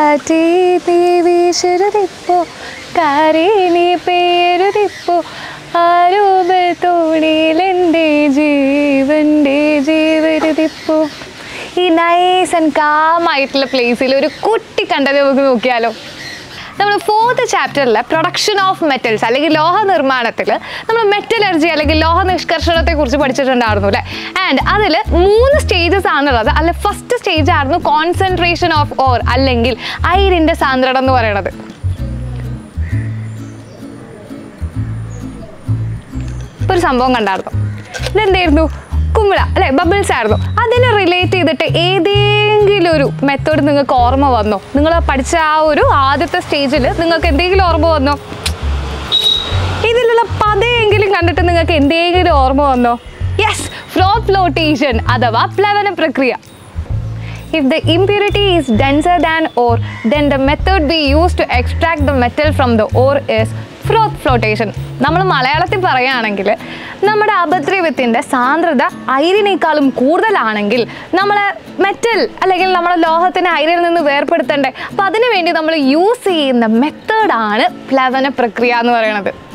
കാറ്റേ നീ വീശരുതിപ്പോ കാരേ നീ പേരുതിപ്പോ ആരോപൽ തോണിയിലെൻ്റെ ജീവൻ്റെ ജീവരുതിപ്പോ ഈ നൈസ് ആൻഡ് കാമായിട്ടുള്ള പ്ലേസിൽ ഒരു കുട്ടി കണ്ടത് നമുക്ക് നോക്കിയാലോ നമ്മൾ ഫോർത്ത് ചാപ്റ്ററിൽ പ്രൊഡക്ഷൻ ഓഫ് മെറ്റൽസ് അല്ലെങ്കിൽ ലോഹ നിർമ്മാണത്തിൽ നമ്മൾ മെറ്റലർജി അല്ലെങ്കിൽ ലോഹ നിഷ്കർഷണത്തെ കുറിച്ച് പഠിച്ചിട്ടുണ്ടായിരുന്നു അല്ലേ ആൻഡ് അതിൽ മൂന്ന് സ്റ്റേജസ് ആണുള്ളത് അതിൽ ഫസ്റ്റ് സ്റ്റേജ് ആയിരുന്നു കോൺസെൻട്രേഷൻ ഓഫ് ഓർ അല്ലെങ്കിൽ അയിരിൻ്റെ സാന്ദ്രത എന്ന് പറയുന്നത് ഒരു സംഭവം കണ്ടായിരുന്നു ഇതെന്തായിരുന്നു കുമിള അല്ലെ ബബിൾസ് ആയിരുന്നു അതിനെ റിലേറ്റ് ചെയ്തിട്ട് ഏതെങ്കിലും ഒരു മെത്തേഡ് നിങ്ങൾക്ക് ഓർമ്മ വന്നോ നിങ്ങൾ പഠിച്ച ആ ഒരു ആദ്യത്തെ സ്റ്റേജിൽ നിങ്ങൾക്ക് എന്തെങ്കിലും ഓർമ്മ വന്നോ ഇതിലുള്ള പതയെങ്കിലും കണ്ടിട്ട് നിങ്ങൾക്ക് എന്തെങ്കിലും ഓർമ്മ വന്നോ യെസ് ഫ്ലോ ഫ്ലോട്ടേഷൻ അഥവാ പ്ലവന പ്രക്രിയ If the impurity is denser than ore, then the method we use to extract the metal from the ore is froth flotation. നമ്മൾ മലയാളത്തിൽ പറയുകയാണെങ്കിൽ നമ്മുടെ അഭദ്രവ്യത്തിൻ്റെ സാന്ദ്രത അയിരിനേക്കാളും കൂടുതലാണെങ്കിൽ നമ്മൾ മെറ്റൽ അല്ലെങ്കിൽ നമ്മുടെ ലോഹത്തിനെ അയിരിൽ നിന്ന് വേർപെടുത്തണ്ടേ അപ്പം അതിനു വേണ്ടി നമ്മൾ യൂസ് ചെയ്യുന്ന മെത്തേഡാണ് പ്ലവന പ്രക്രിയ എന്ന് പറയുന്നത്